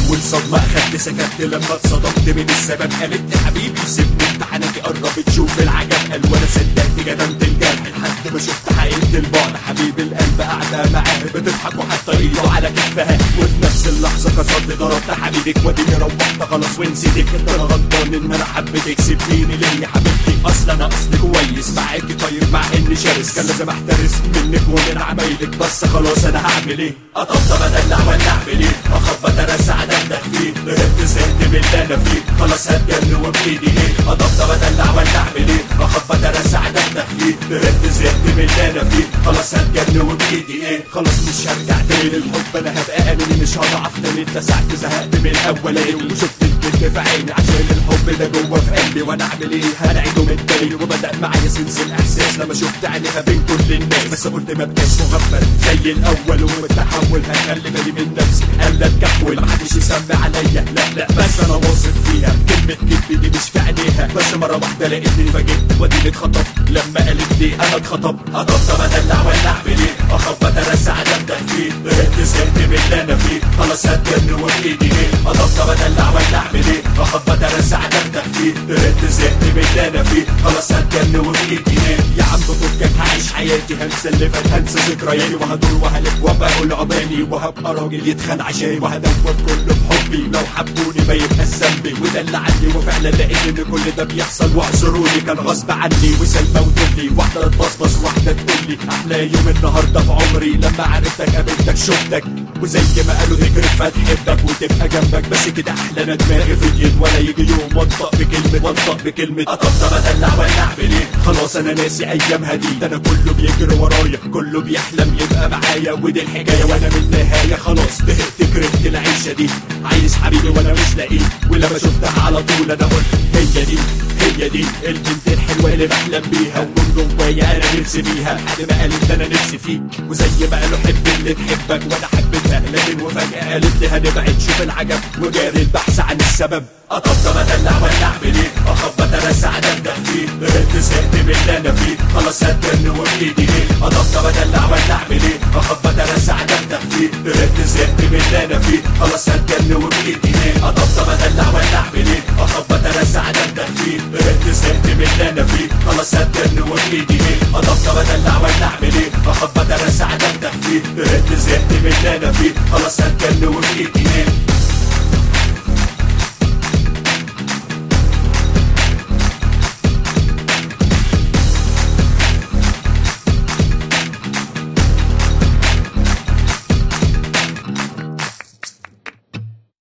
اول صدمة اخدت سكت لما اتصدمت من السبب قالت لي حبيبي سيبني امتحاناتي قربت شوف العجب قال وانا صدقت كتمت الجرح لحد ما شفت حقيقة البعد حبيب القلب قاعدة معاه بتضحك وحاطة ايده على كتفها وفي نفس اللحظة كسرت ضربت حبيبك واديني روحت خلاص ونسيتك انت انا غلطان ان انا حبيتك سيبيني ليه يا حبيبتي اصلا انا اصلي كويس معاكي طيب مع اني شرس كان لازم احترس منك ومن عمايلك بس خلاص انا هعمل ايه اطبطب ادلع ولا اعمل ايه اخبط ارزع ادندخ فيه هربت زهقت من اللي انا فيه خلاص هتجن وبايدي ايه اطبطب ادلع ولا اعمل ايه اخبط ارزع ادندخ فيه هربت زهقت من اللي انا فيه خلاص هتجن وبايدي ايه خلاص مش هرجع تاني للحب انا هبقى اناني مش هضعف تاني اتلسعت زهقت من الاولاني وشفت الكذب في عيني عشان الحب ده جوه في قلبي وانا اعمل ايه هنعيده من تاني وبدا معايا سلسل احساس لما شفت عينيها بين كل الناس بس قلت ما بقاش مغفل زي الاول ومتحول هخلي بالي من نفسي الا اتكحول محدش يسمي عليا لا لا بس انا واثق فيها كلمة كذب دي مش في عينيها بس مرة واحدة لقيتني فاجئت واديني اتخطف لما قالت لي انا اتخطب اطبطب ادلع ولا اعمل ايه اخبط ارزع ادمدخ فيه بقيت زهقت من اللي انا فيه خلاص هتجن وبايدي ايه اطبطب ادلع ولا اعمل ايه اخبط ارزع ادمدخ فيه بقيت زهقت من اللي انا فيه خلاص هتجن وبايدي ايه يا عم فكك هعيش حياتي هنسى اللي فات هنسى ذكرياتي وهدور وهلف وابقى اقول عباني وهبقى راجل يتخان عشاني وهدور كله في حبي لو حبوني ما يبقى ذنبي وده اللي عندي وفعلا لقيت ان كل ده بيحصل واعذروني كان غصب عني وسلمى وتقولي واحده تبصبص واحده تقولي احلى يوم النهارده في عمري لما عرفتك قابلتك شفتك وزي ما قالوا تجري فتحبك وتبقى جنبك بس كده احلى انا دماغي فضيت ولا يجي يوم وانطق بكلمه وانطق بكلمه اطبطب ادلع ولا اعمل ايه خلاص انا ناسي ايامها دي ده انا كله بيجري ورايا كله بيحلم يبقى معايا ودي الحكايه وانا من النهايه خلاص زهقت كرهت العيشه دي عايز حبيبي وانا مش لاقيه ولما شفتها على طول انا قلت هي دي هي دي البنت الحلوه اللي بحلم بيها ومن جوايا انا نفسي فيها لحد ما قالت انا نفسي فيك وزي ما قالوا حب اللي تحبك وانا حبيتها لكن وفجاه قالت لي هنبعد شوف العجب وجاري البحث عن السبب اطبطب ادلع ولا اعمل ايه اخبط ارزع دمدخ فيه بقيت زهقت من اللي انا فيه خلاص هتجن وبايدي ايه اطبطب ادلع ولا اعمل ايه اخبط ارزع دمدخ فيه بقيت زهقت من اللي انا فيه خلاص هتجن وبايدي ايه اطبطب ادلع ولا اعمل ايه اخبط ارزع دمدخ فيه بقيت زهقت من اللي انا فيه خلاص هتجن وبايدي ايه اطبطب ادلع ولا اعمل ايه اخبط ارزع دمدخ فيه بقيت زهقت من اللي انا فيه خلاص هتجن وبايدي ايه